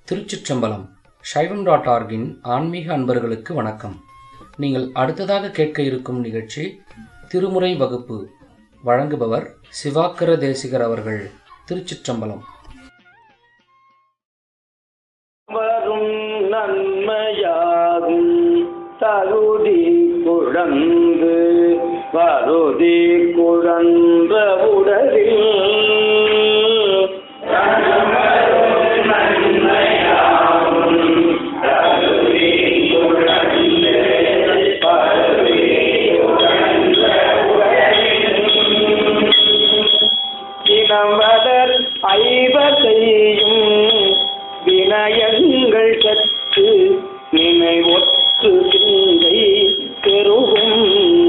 திருச்சிற்றம்பலம் சைவம் டாட் ஆர்கின் ஆன்மீக அன்பர்களுக்கு வணக்கம் நீங்கள் அடுத்ததாக கேட்க இருக்கும் நிகழ்ச்சி திருமுறை வகுப்பு வழங்குபவர் சிவாக்கர தேசிகர் அவர்கள் திருச்சிற்றம்பலம் வரும் நன்மையாகும் தகுதி குழந்து வருதி குழந்த உடலில் இனவதர் ஐவ செய்யும் வினயங்கள் கற்று நினைவொத்து சிந்தை பெருகும்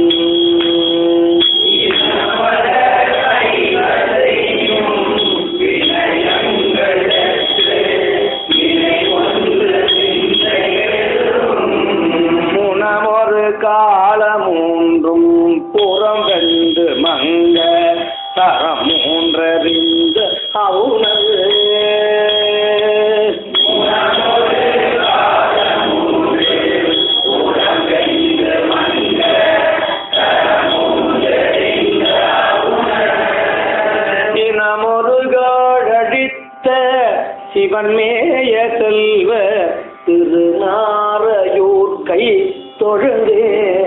முனமொரு காலமூன்றும் புறம் வென்று மங்க தரம் மூன்றறிந்த அவுணவு தினமொருகாழடித்த சிவன்மேய செல்வ திருநாரையூர் கை தொழுதே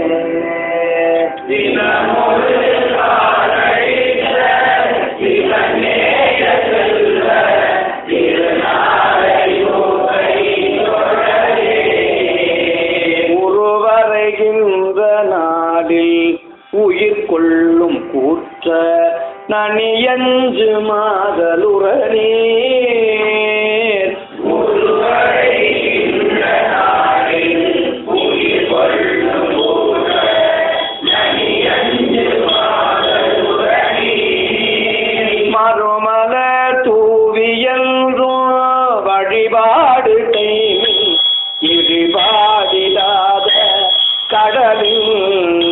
உருவரைகின்ற நாடில் உயிர் கொள்ளும் கூற்ற நனியஞ்சு மாதலுரணே மறுமல தூவியல்றும் வழிபாடு கைமின் இழிபாடிலாத கடலில்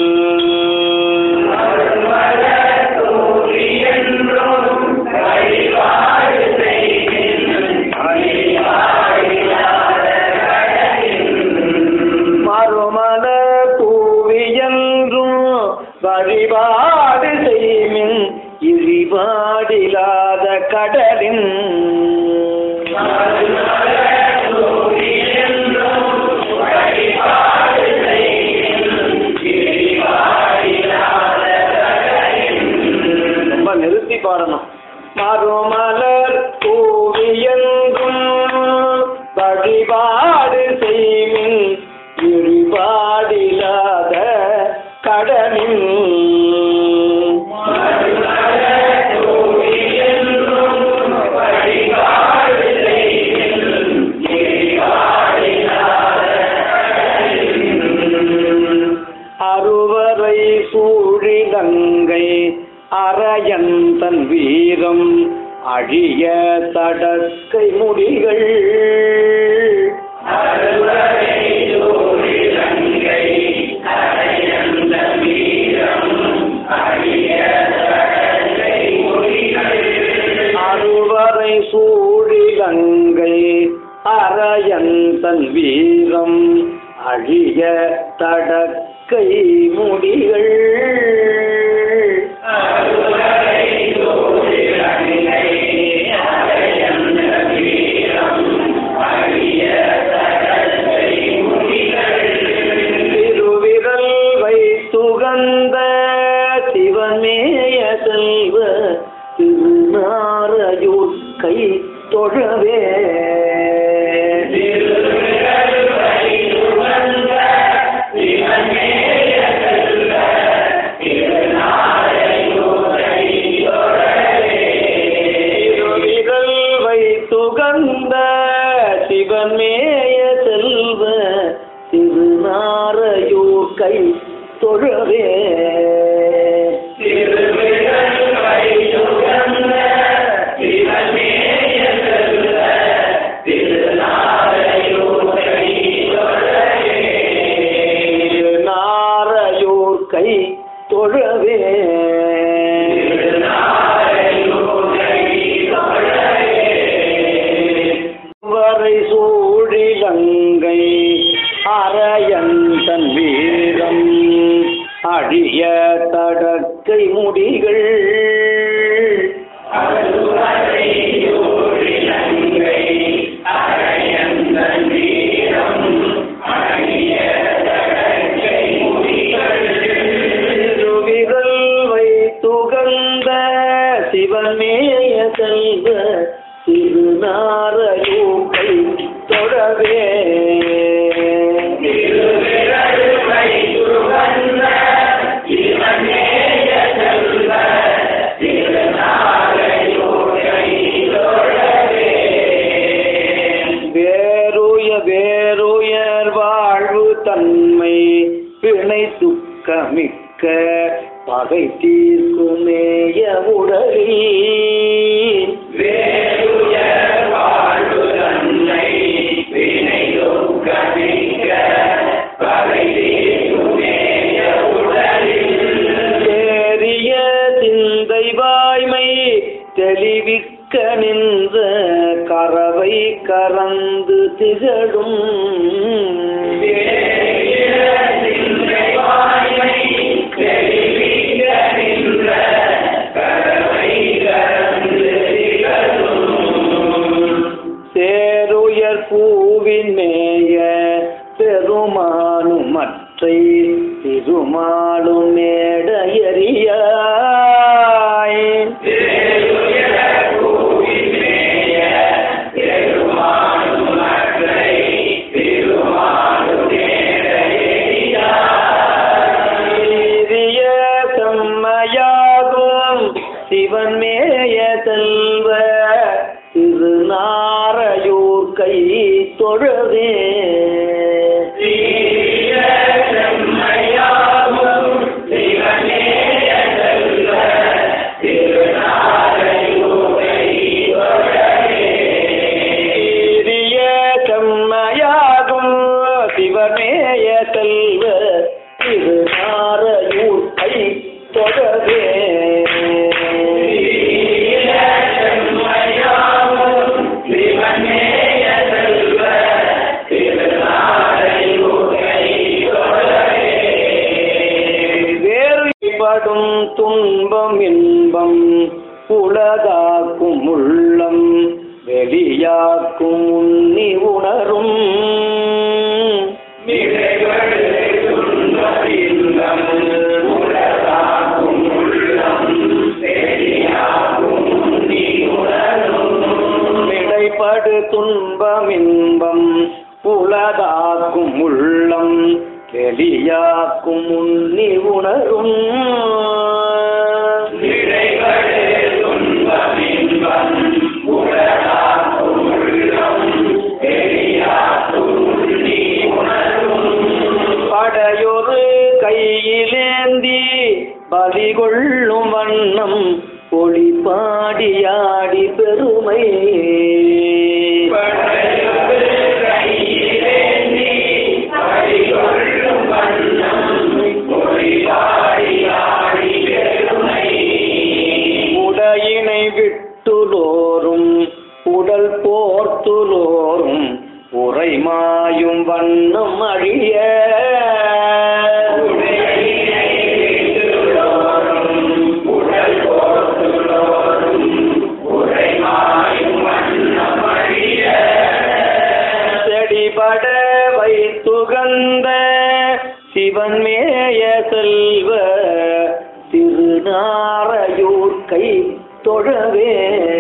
மறுமல தூவியன்றும் வழிபாடு செய்மின் இழிபாடிலாத கடலின் ரொம்ப நிறுத்தி பாடணும் மறுமலர் பூவியங்கும் வழிபாடு செய்மின் இருபாடில்லாத கடலின் அறுவரை சூழிலங்கை அரையந்தன் வீரம் அழிய தடக்கை முடிகள் அறுவரை சூழிலங்கை அரையந்தன் வீரம் அழிய தடக்கை முடிகள் திருவிரல் வைத்துகந்த சிவமேய செல்வ திருநாரையூர் கை தொழவே திருவிரல் வைத்துகந்த சிவமேய செல்வ திருநாரையூர் கை தொழவே நாரையூர் கை தொழவே வரை சூ இலங்கை அரையந்தன் வீரம் அழிய தடக்கை முடிகள் திருவிரல் வைத்துகந்த சிவமேய செல்வ திருநாரையூக்கை தொடவே வேறுய வேறுயர் வாழ்வு தன்மை பிணை துக்கமிக்க பகை தீர்க்குமேய உடலில் தேறிய சிந்தை வாய்மை தெளிவிக்க நின்ற கறவை கறந்து திகழும் சேருயர் பூவின் மேய பெருமானும் மற்றை திருமாலும் மேடையறியாய் சீரிய செம்மையாகும் சிவன் மேய செல்வ திருநாரையூர் கை தொழவே சீரிய செம்மையாகும் சிவமேய செல்வ திருநாரையூர் கை தொடவே வேறுபடும் துன்பம் இன்பம் உலகாக்கும் உள்ளம் வெளியாக்கும் உன்னி உணரும் விடைபடு துன்பம் இன்பம் உலகாக்கும் உள்ளம் வெளியாக்கும் உன்னி உணரும் படையொரு கையிலேந்தி பலி கொள்ளும் வண்ணம் ஒளி பாடியாடி பெருமை உடையினை விட்டுலோரும் உடல் போர்த்துலோரும் உரைமாயும் வண்ணம் அழிய செடிபட வைத்துகந்த சிவன் மேய செல்வ திருநாரையூர் கை தொழவே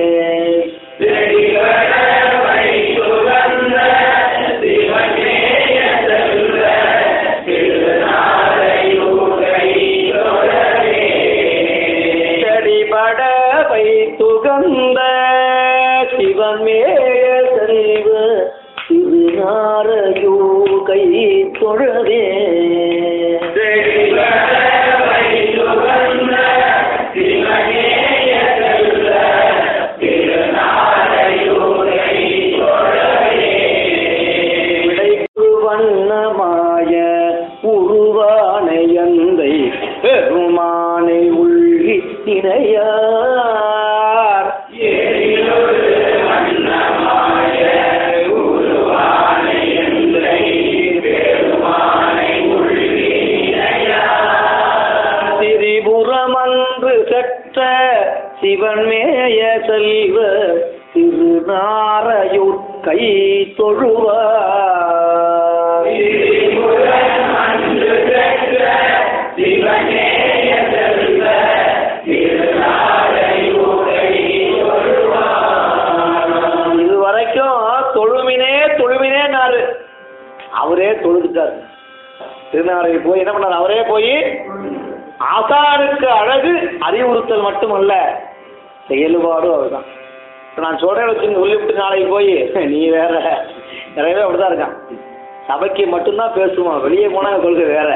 செடிபட வைத்துகந்த சிவன் மேய செல்வ திருநாரையூர் கை தொழவே விடைக்கு வண்ணமாய உருவானை எந்தை பெருமானை உள்ளி நினையார் கை தொழுவார் இது வரைக்கும் தொழுமினே தொழுமினே நாரு அவரே தொழுதுட்டார் திருநாரை போய் என்ன பண்ணார் அவரே போய் ஆசானுக்கு அழகு அறிவுறுத்தல் மட்டுமல்ல செயல்பாடும் அவர்தான் இப்ப நான் சொல்றேன் வச்சு சொல்லிவிட்டு நாளைக்கு போய் நீ வேற நிறைய பேர் அப்படிதான் இருக்கான் சபைக்கு மட்டும்தான் பேசுவான் வெளியே போனா கொள்கை வேற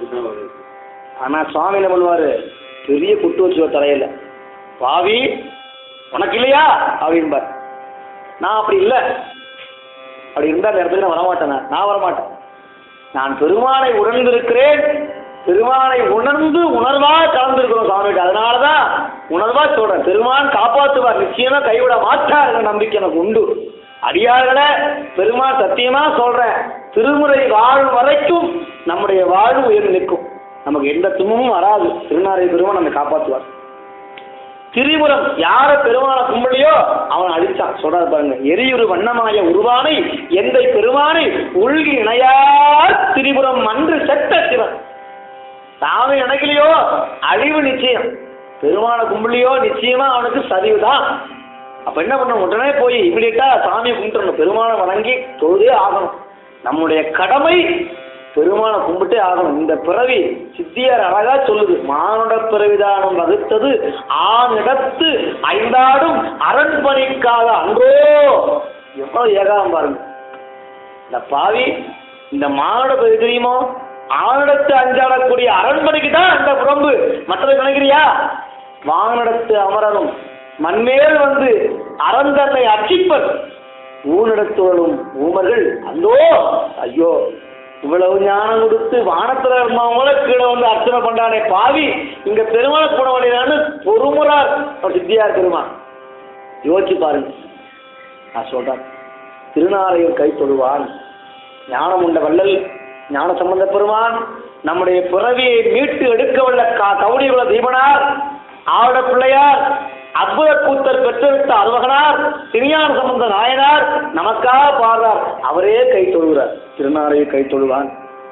ஆனா சுவாமி என்ன பண்ணுவாரு பெரிய குட்டு வச்சுருவார் தலையில பாவி உனக்கு இல்லையா அப்படின்பார் நான் அப்படி இல்லை அப்படி இருந்தா அந்த இடத்துக்கு நான் வரமாட்டேன் நான். நான் வரமாட்டேன் நான் பெருமானை உணர்ந்திருக்கிறேன் பெருமானை உணர்ந்து உணர்வா கலந்திருக்கிறோம் சுவாமிகிட்ட அதனாலதான் உணர்வா சொல்றேன் பெருமான் காப்பாற்றுவார் நிச்சயமா கைவிட மாட்டார் என்ற நம்பிக்கை எனக்கு உண்டு அடியார்களே பெருமான் சத்தியமா சொல்றேன் திருமுறை வாழும் வரைக்கும் நம்முடைய வாழ்வு உயர்ந்து நிற்கும் நமக்கு எந்த துன்பமும் வராது திருநாரை பெருமான் நம்மை காப்பாற்றுவார் திரிபுரம் யார பெருமான கும்பலியோ அவன் அடிச்சான் சொல்றாரு பாருங்க எரியுறு வண்ணமாய உருவானை எந்தை பெருமானை உள்கி இணையார் திரிபுரம் அன்று செத்த சிவன் சாமி நினைக்கலையோ அழிவு நிச்சயம் பெருமான கும்பலியோ நிச்சயமா அவனுக்கு சரிவுதான் அப்ப என்ன பண்ணணும் உடனே போய் இமிடியட்டா சாமியை கும்பிட்டுறணும் பெருமானை வணங்கி தொழுதே ஆகணும் நம்முடைய கடமை பெருமானை கும்பிட்டே ஆகணும் இந்த பிறவி சித்தியார் அழகா சொல்லுது மானுட பிறவிதானம் வகுத்தது ஆணிடத்து ஐந்தாடும் அரண்பணிக்காக அன்றோ எவ்வளவு ஏகாரம் பாருங்க இந்த பாவி இந்த மானுட பிறவி தெரியுமோ ஆணிடத்து அஞ்சாடக்கூடிய அரண்மனைக்கு தான் அந்த புறம்பு மற்றதை நினைக்கிறியா வானிடத்து அமரரும் மண்மேல் வந்து அறந்தன்னை அர்ச்சிப்பர் ஊனிடத்தோடும் ஊமர்கள் அந்தோ ஐயோ இவ்வளவு ஞானம் கொடுத்து வானத்துல இருந்தவங்கள கீழே வந்து அர்ச்சனை பண்றானே பாவி இங்க பெருமாள குணவழியான்னு பொறுமுறார் அவர் சித்தியார் பெருமான் யோசிச்சு பாருங்க நான் சொல்றேன் திருநாரையில் கை தொழுவான் ஞானம் உண்ட வள்ளல் ஞான சம்பந்த பெருமான் நம்முடைய பிறவியை மீட்டு எடுக்க உள்ள கவுனிகுல தீபனார் ஆவட பிள்ளையார் அற்புத கூத்தர் பெற்றெடுத்த அருவகனார் திருஞான சம்பந்த நாயனார் நமக்காக பாடுறார் அவரே கை தொழுகிறார் திருநாரையை கை தொழுவான்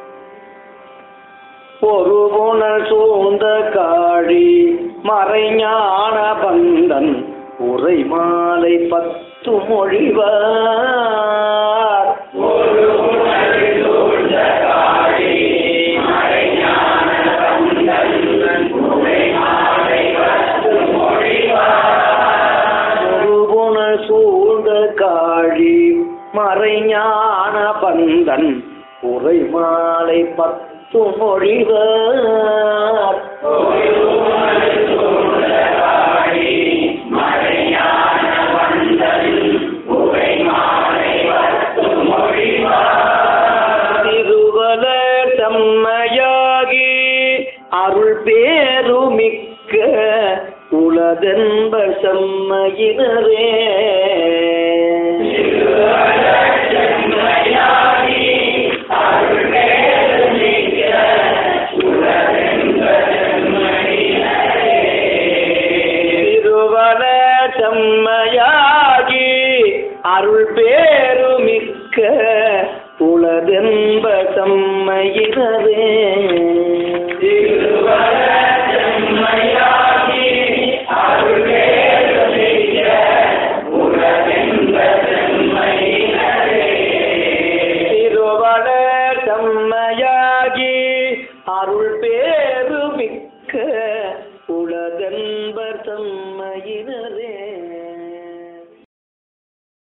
ஒரு புனல் சூழ்ந்த காழி மறைஞான பந்தன் உரை மாலை பத்து மொழிவார் ஒரு புனல் சூழ்ந்த காழி மறைஞான பந்தன் உரை மாலை பத்து மொழிவார் திருவலர் செம்மையாகி அருள் பேருமிக்க உலதென்ப செம்மையினரே திருவல செம்மையாகி அருள் பேருமிக்க உலதென்ப செம்மையினரே திருவல செம்மையாகி அருள் பேருமிக்க